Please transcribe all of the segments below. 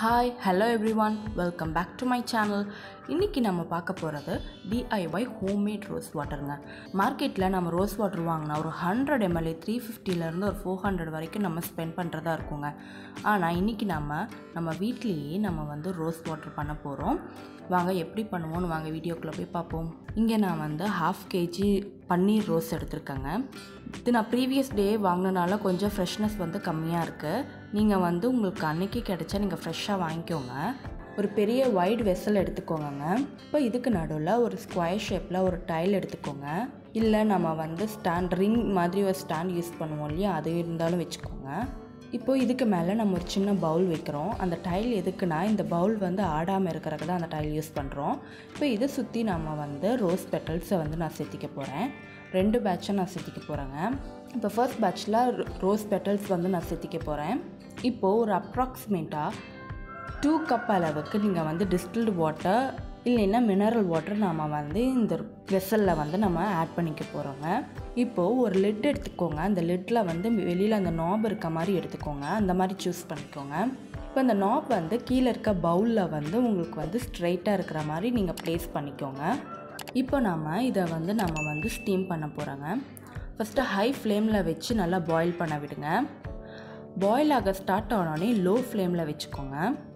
hi hello everyone welcome back to my channel இன்றைக்கி நம்ம பார்க்க போகிறது டிஐஒய் ஹோம்மேட் ரோஸ் வாட்டருங்க மார்க்கெட்டில் நம்ம ரோஸ் வாட்டர் வாங்கினா ஒரு ஹண்ட்ரட் எம்எல்ஏ த்ரீ ஃபிஃப்டிலேருந்து ஒரு ஃபோர் ஹண்ட்ரட் வரைக்கும் நம்ம ஸ்பெண்ட் பண்ணுறதா இருக்குங்க ஆனால் இன்றைக்கி நம்ம நம்ம வீட்லேயே நம்ம வந்து ரோஸ் வாட்டர் பண்ண போகிறோம் வாங்க எப்படி பண்ணுவோம்னு வாங்க வீடியோக்குள்ளே போய் பார்ப்போம் இங்கே நான் வந்து ஹாஃப் கேஜி பன்னீர் ரோஸ் எடுத்திருக்கேங்க இது நான் ப்ரீவியஸ் டே வாங்கினனால கொஞ்சம் ஃப்ரெஷ்னஸ் வந்து கம்மியாக இருக்குது நீங்கள் வந்து உங்களுக்கு அன்னைக்கு கிடைச்சா நீங்கள் ஃப்ரெஷ்ஷாக வாங்கிக்கோங்க ஒரு பெரிய வைட் வெசல் எடுத்துக்கோங்க இப்போ இதுக்கு நடுவில் ஒரு ஸ்கொயர் ஷேப்பில் ஒரு டைல் எடுத்துக்கோங்க இல்லை நம்ம வந்து ஸ்டாண்ட் ரிங் மாதிரி ஒரு ஸ்டாண்ட் யூஸ் பண்ணுவோம் இல்லையா அது இருந்தாலும் வச்சுக்கோங்க இப்போ இதுக்கு மேலே நம்ம ஒரு சின்ன பவுல் வைக்கிறோம் அந்த டைல் எதுக்குன்னா இந்த பவுல் வந்து ஆடாமல் இருக்கிறதுக்கு தான் அந்த டைல் யூஸ் பண்ணுறோம் இப்போ இதை சுற்றி நம்ம வந்து ரோஸ் பெட்டல்ஸை வந்து நான் சேர்த்திக்க போகிறேன் ரெண்டு பேட்சை நான் சேர்த்திக்க போகிறேங்க இப்போ ஃபர்ஸ்ட் பேட்சில் ரோஸ் பெட்டல்ஸ் வந்து நான் சேர்த்திக்க போகிறேன் இப்போது ஒரு அப்ராக்சிமேட்டாக டூ கப் அளவுக்கு நீங்கள் வந்து டிஸ்டில்டு வாட்டர் இல்லைன்னா மினரல் வாட்டர் நாம் வந்து இந்த வெசலில் வந்து நம்ம ஆட் பண்ணிக்க போகிறோங்க இப்போது ஒரு லிட் எடுத்துக்கோங்க அந்த லிட்டில் வந்து வெளியில் அந்த நாப் இருக்க மாதிரி எடுத்துக்கோங்க அந்த மாதிரி சூஸ் பண்ணிக்கோங்க இப்போ அந்த நாப் வந்து கீழே இருக்க பவுலில் வந்து உங்களுக்கு வந்து ஸ்ட்ரைட்டாக இருக்கிற மாதிரி நீங்கள் ப்ளேஸ் பண்ணிக்கோங்க இப்போ நம்ம இதை வந்து நம்ம வந்து ஸ்டீம் பண்ண போகிறோங்க ஃபஸ்ட்டு ஹை ஃப்ளேமில் வச்சு நல்லா பாயில் பண்ண விடுங்க பாயில் ஆக ஸ்டார்ட் ஆனோடனே லோ ஃப்ளேமில் வச்சுக்கோங்க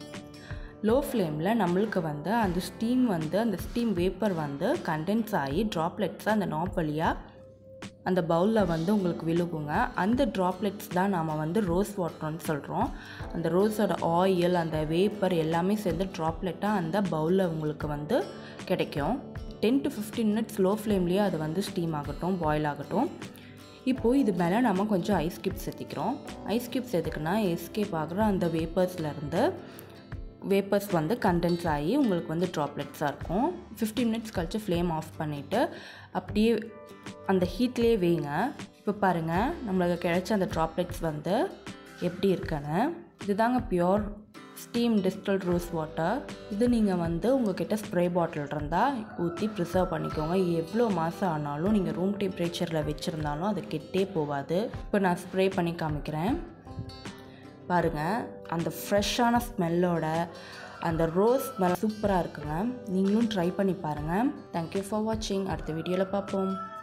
லோ ஃப்ளேமில் நம்மளுக்கு வந்து அந்த ஸ்டீம் வந்து அந்த ஸ்டீம் வேப்பர் வந்து கண்டென்ஸ் ஆகி ட்ராப்லெட்ஸாக அந்த நாப் வழியாக அந்த பவுலில் வந்து உங்களுக்கு விழுகுங்க அந்த ட்ராப்லெட்ஸ் தான் நாம் வந்து ரோஸ் வாட்டர்னு சொல்கிறோம் அந்த ரோஸோட ஆயில் அந்த வேப்பர் எல்லாமே சேர்ந்து ட்ராப்லெட்டாக அந்த பவுலில் உங்களுக்கு வந்து கிடைக்கும் ten to fifteen minutes low ஃப்ளேம்லேயே அது வந்து ஸ்டீம் ஆகட்டும் பாயில் ஆகட்டும் இப்போது இது மேலே நம்ம கொஞ்சம் ஐஸ் கியூப்ஸ் சேர்த்திக்கிறோம் ஐஸ் கியூப்ஸ் எதுக்குன்னா எஸ்கேப் ஆகிற அந்த வேப்பர்ஸ்லேருந்து வேப்பர்ஸ் வந்து கண்டென்ஸ் ஆகி உங்களுக்கு வந்து ட்ராப்லெட்ஸாக இருக்கும் ஃபிஃப்டீன் மினிட்ஸ் கழித்து ஃப்ளேம் ஆஃப் பண்ணிவிட்டு அப்படியே அந்த ஹீட்லேயே வேங்க இப்போ பாருங்கள் நம்மளுக்கு கிடைச்ச அந்த ட்ராப்லெட்ஸ் வந்து எப்படி இருக்குன்னு இதுதாங்க pure steam distil rose water இது நீங்கள் வந்து உங்ககிட்ட ஸ்ப்ரே பாட்டில் இருந்தால் ஊற்றி ப்ரிசர்வ் பண்ணிக்கோங்க எவ்வளோ மாதம் ஆனாலும் நீங்கள் ரூம் டெம்பரேச்சரில் வச்சுருந்தாலும் அது கெட்டே போகாது இப்போ நான் ஸ்ப்ரே பண்ணி காமிக்கிறேன் பாருங்கள் அந்த ஃப்ரெஷ்ஷான ஸ்மெல்லோட அந்த ரோஸ் ஸ்மெல் சூப்பராக இருக்குங்க நீங்களும் ட்ரை பண்ணி பாருங்கள் தேங்க்யூ ஃபார் வாட்சிங் அடுத்த வீடியோவில் பார்ப்போம்